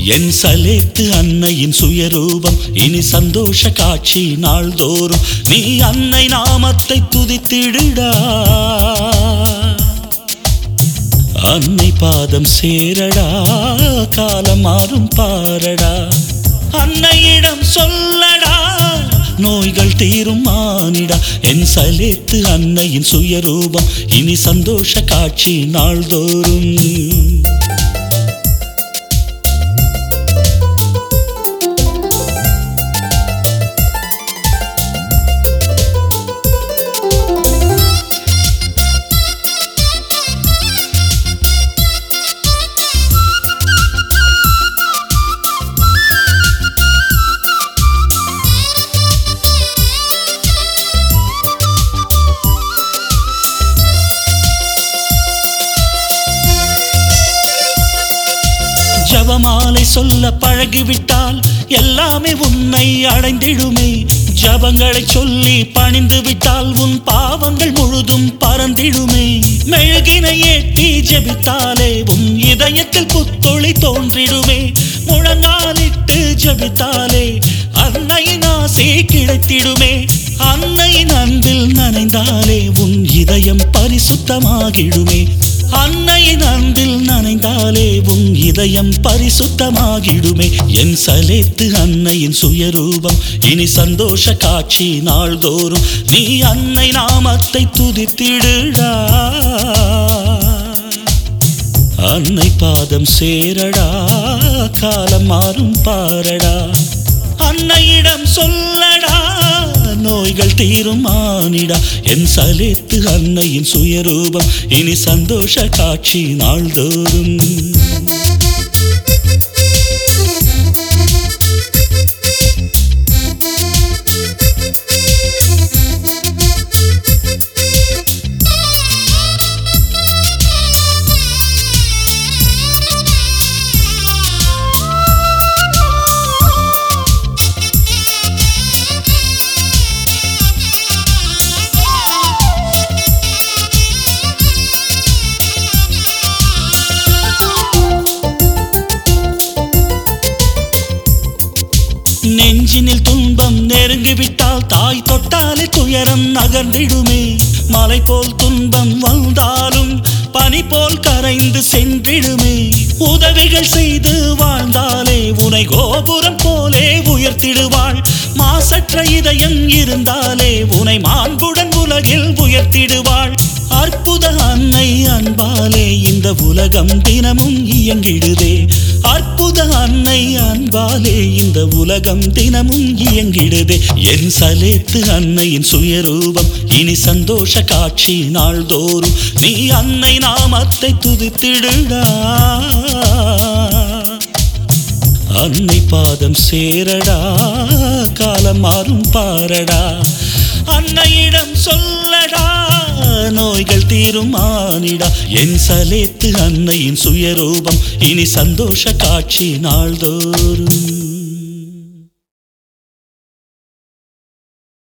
என் சலேத்து அன்னையின் சுயரூபம் இனி சந்தோஷ காட்சி நாள்தோறும் நீ அன்னை நாமத்தை துதித்திடுடா அன்னை பாதம் சேரடா காலம் மாறும் பாரடா அன்னையிடம் சொல்லடா நோய்கள் தீரும் மானிடா என் சலேத்து அன்னையின் சுயரூபம் இனி சந்தோஷ காட்சி நாள்தோறும் ஜபமாலை சொல்ல பழகிவிட்டால் எல்லாமே உன்னை அடைந்திடுமே ஜபங்களை சொல்லி பணிந்து விட்டால் உன் பாவங்கள் முழுதும் பறந்திடுமே மெழுகினை ஏற்றி ஜெபித்தாலே உன் இதயத்தில் புத்தொளி தோன்றிடுமே முழங்காலிட்டு ஜெபித்தாலே அன்னையின் ஆசை கிடைத்திடுமே அன்னையின் அன்பில் நனைந்தாலே உன் இதயம் பரிசுத்தமாகிடுமே அன்னையின் அன்பில் நனைந்தாலே உன் இதயம் பரிசுத்தமாகிடுமே என் சலேத்து அன்னையின் சுயரூபம் இனி சந்தோஷ காட்சி நாள்தோறும் நீ அன்னை நாமத்தை துதித்திடுடா அன்னை பாதம் சேரடா காலம் மாறும் பாரடா அன்னையிடம் சொல்லடா நோய்கள் தீரும் மானிடா என் சலேத்து அன்னையின் சுயரூபம் இனி சந்தோஷ காட்சி நாள்தோறும் நெஞ்சினில் துன்பம் நெருங்கிவிட்டால் தாய் தொட்டாலே துயரம் நகர்ந்திடுமே மலை போல் துன்பம் வந்தாலும் பனி போல் கரைந்து சென்றிடுமே உதவிகள் செய்து வாழ்ந்தாலே உனை கோபுரம் போலே உயர்த்திடுவாள் மாசற்ற இதயம் இருந்தாலே உனை மாண்புடன் உலகில் உயர்த்திடுவாள் அற்புத அன்னை அன்பாலே இந்த உலகம் தினமும் இயங்கிடுதே அற்புத அன்னை அன்பாலே இந்த உலகம் தினமும் இயங்கிடுதே என் சலேத்து அன்னையின் சுயரூபம் இனி சந்தோஷ காட்சி நாள்தோறும் நீ அன்னை நாமத்தை துதித்திடுடா அன்னை பாதம் சேரடா காலம் மாறும் பாரடா அன்னையிடம் சொல்லடா நோய்கள் தீரும் மானிடா என் சலேத்து அன்னையின் சுயரூபம் இனி சந்தோஷ காட்சி நாள்தோறும்